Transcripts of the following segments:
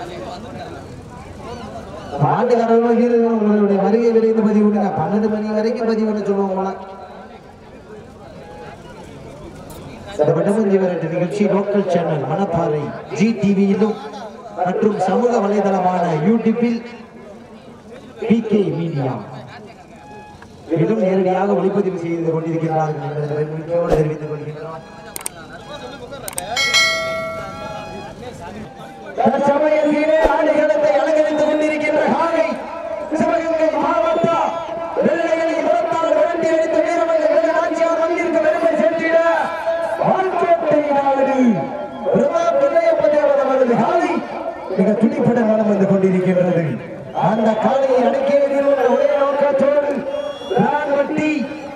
ஆட்டுக்காரர்கள் வீரர்கள் உங்களுடைய வருகை விரைந்து பதிவு விடுங்க பன்னெண்டு மணி வரைக்கும் பதிவு பண்ண சொல்லுவோம் போல இந்த வடமஞ்சி விரட்டு நிகழ்ச்சி லோக்கல் சேனல் மணப்பாறை ஜி டிவியிலும் மற்றும் சமூக வலைதளமான யூடியூபில் பிகே மீடியா இதிலும் நேரடியாக ஒளிப்பதிவு செய்து கொண்டிருக்கிறார்கள் என்பதை நம்பிக்கையோடு தெரிவித்துக் கொள்கின்றோம் தற்சமயத்திலே ஆடுகளத்தை அலங்கரித்துக் கொண்டிருக்கின்ற காலை சிவகங்கை மாவட்டம் வெள்ளையனை புறத்தால் விரட்டி அடித்த வீரமலை வேகநாச்சியார் வங்கிற்கு பெருமை சேர்த்திட வாழ்க்கோட்டை நாடு பிரதாப் பிள்ளையப்ப தேவர் அவரது காலை மிக துடிப்புடன் வளம் வந்து கொண்டிருக்கின்றது அந்த காலையை அடக்கிய வீரர்கள் ஒரே நோக்கத்தோடு பிரான்வட்டி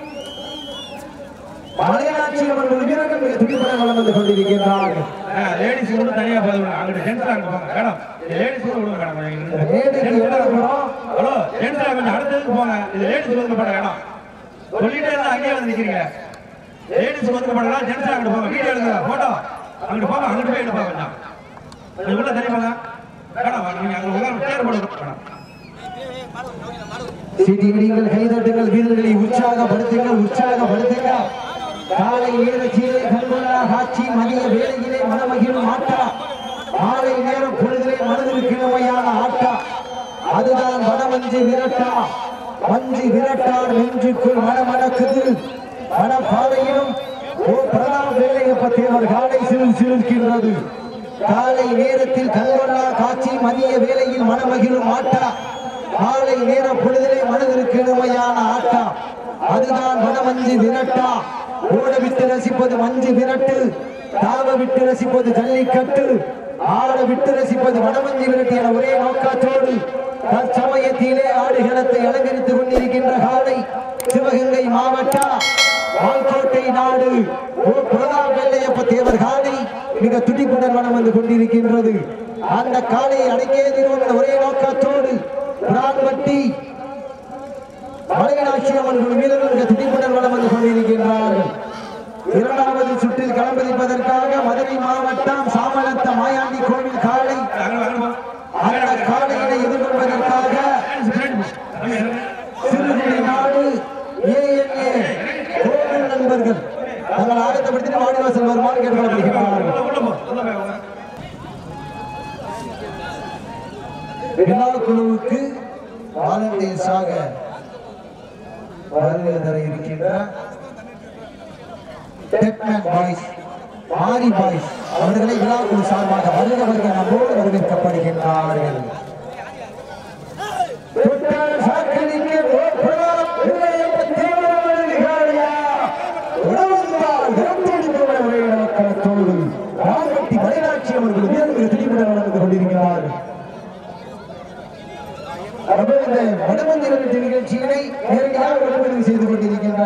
மலையாட்சி அவர்கள் வீரர்கள் மிக துடிப்புடன் வளம் வந்து கொண்டிருக்கின்றார்கள் லேடிஸ் மட்டும் தனியா பதிவு அங்கிட்டு ஜென்ஸ் அங்க போங்க மேடம் லேடிஸ் விடுங்க மேடம் மேடைக்கு எவ்வளவு தூரம்? ஹலோ ஜென்ஸ் கொஞ்சம் அடுத்ததுக்கு போங்க இது லேடிஸ் ஒதுக்கப்பட்ட இடம் சொல்லிட்டே இருந்தா அங்கேயே வந்து நிக்கிறீங்க லேடிஸ் ஒதுக்கப்பட்ட இடம் ஜென்ஸ் அங்கிட்டு போங்க வீடியோ எடுங்க போட்டோ அங்கிட்டு போங்க அங்கிட்டு போய் எடுப்பாங்க கொஞ்சம் கொஞ்சம் உள்ள தள்ளி போங்க மேடம் நீங்க அங்க உட்கார சேர் போடுங்க மேடம் சீட்டிகள் கைதட்டுங்கள் வீரர்களை உற்சாகப்படுத்துங்கள் உற்சாகப்படுத்துங்கள் காலை நேர சீலை கண்கொள்ளா காட்சி மதிய வேளையிலே மனமகிழும் ஆட்டா மாலை நேர பொழுதிலே மனதிற்கு நோயான ஆட்டா அதுதான் வடமஞ்சி விரட்டா மஞ்சி விரட்டார் நெஞ்சுக்குள் மனமடக்குது மனப்பாதையிலும் ஓ பிரதாப் வேலையப்ப தேவர் காலை சிறு சிறுக்கின்றது காலை நேரத்தில் கண்கொள்ளா காட்சி மதிய வேளையில் மனமகிழும் ஆட்டா மாலை நேர பொழுதிலே மனதிற்கு இனிமையான ஆட்டா அதுதான் வடமஞ்சி விரட்டா ஓட விட்டு ரசிப்பது மஞ்சு விரட்டு தாவ விட்டு ரசிப்பது ஜல்லிக்கட்டு ஆட விட்டு ரசிப்பது வடமஞ்சி விரட்டு என ஒரே நோக்கத்தோடு தற்சமயத்திலே ஆடுகளத்தை அலங்கரித்துக் கொண்டிருக்கின்ற காலை சிவகங்கை மாவட்டா வால்கோட்டை நாடு ஓ பிரதாப் வெள்ளையப்ப தேவர் காலை மிக துடிப்புடன் வனம் வந்து கொண்டிருக்கின்றது அந்த காலையை அடங்கியதிரோம் என ஒரே நோக்கத்தோடு பிரான்வட்டி மலையனாட்சி அவர்கள் வீரர்கள் மிக துடிப்புடன் வலம் வந்து கொண்டிருக்கின்றார்கள் இரண்டாவது சுற்றில் களம்பதிப்பதற்காக மதுரை மாவட்டம் சாமலத்த மாயாண்டி கோவில் காலை அங்க அங்க போ அந்த காலையினை எதிர்கொள்வதற்காக சிறுகுடி நாடு ஏஎன்ஏ கோவில் நண்பர்கள் தங்கள் ஆயத்தப்படுத்தி வாடிவாசல் வருமாறு கேட்டுக்கொள்ளப்படுகிறார்கள் உள்ள போ உள்ள போய் உட்காரு. விழா குழுவுக்கு வாலண்டியர்ஸாக வருகை தர இருக்கின்ற டெக்மேன் பாய்ஸ் மாரி பாய்ஸ் அவர்களை விழா குழு சார்பாக வருக வருக நம்மோடு வரவேற்கப்படுகின்றார்கள் தொட்டால் சாக்களிக்க ஓர்படாம் இளையப்ப தீவிரமான நிகழ்யா. உணவந்தால் விரட்டடிப்பவன ஒரே நோக்கத்தோடு ராமட்டி மலைநாட்சி அவர்கள் வீரர்கள் திடீரென நடந்து கொண்டிருக்கிறார்கள் அப்ப இந்த வடமஞ்சி விரட்டு நிகழ்ச்சியினை நேரடியாக ஒளிப்பதிவு செய்து கொண்டிருக்கின்ற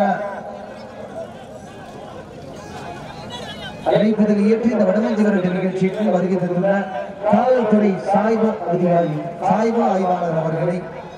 அழைப்பதில் ஏற்று இந்த வடமஞ்சி விரட்டு நிகழ்ச்சிக்கு வருகை தந்துள்ள காவல்துறை சாய்பா அதிகாரி சாய்பா ஆய்வாளர் அவர்களை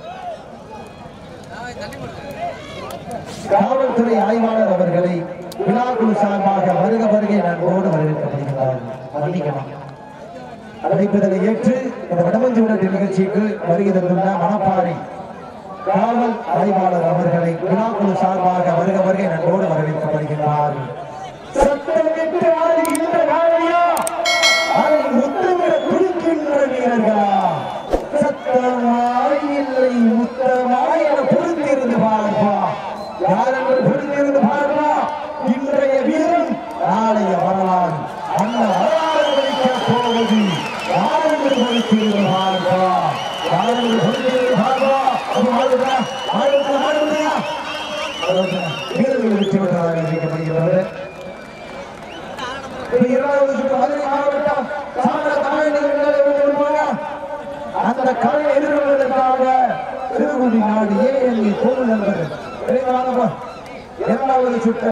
காவல்துறை ஆய்வாளர் அவர்களை விழாக்குழு சார்பாக வருக வருகை நண்போடு வரவேற்கப்படுகிறார்கள் மன்னிக்கலாம் அழைப்பதனை ஏற்று இந்த வடமஞ்சி விரட்டு நிகழ்ச்சிக்கு வருகை தந்துள்ள மணப்பாறை காவல் ஆய்வாளர் அவர்களை விழாக்குழு சார்பாக வருக வருகை நண்போடு வரவேற்கப்படுகிறார்கள் சத்தமிட்டு ஆடுகின்ற காளையா அதை முத்தமிட துடிக்கின்ற வீரர்களா சத்தமாய் இல்லை முத்தமாய் என பொறுத்திருந்து பார்ப்பா யார் என்று பொறுத்திருந்து பார்ப்பா இன்றைய வீரன் நாளைய வரலாறு அந்த வரலாறு படிக்க போவது யார் என்று பொறுத்திருந்து பார்ப்பா யார் என்று பொறுத்திருந்து பார்ப்பா அது ஆடுதா ஆடுதா ஆடுதா வீரர்கள் வெற்றி பெற்றதாக அறிவிக்கப்படுகிறது இப்ப இரண்டாவது சுற்று மதுரை மாவட்டம் சாமர தமிழக அந்த கலை எதிர்கொள்வதற்காக சிறுகுடி நாடு ஏஎல்இ கோவில் நண்பர்கள் இரண்டாவது சுற்று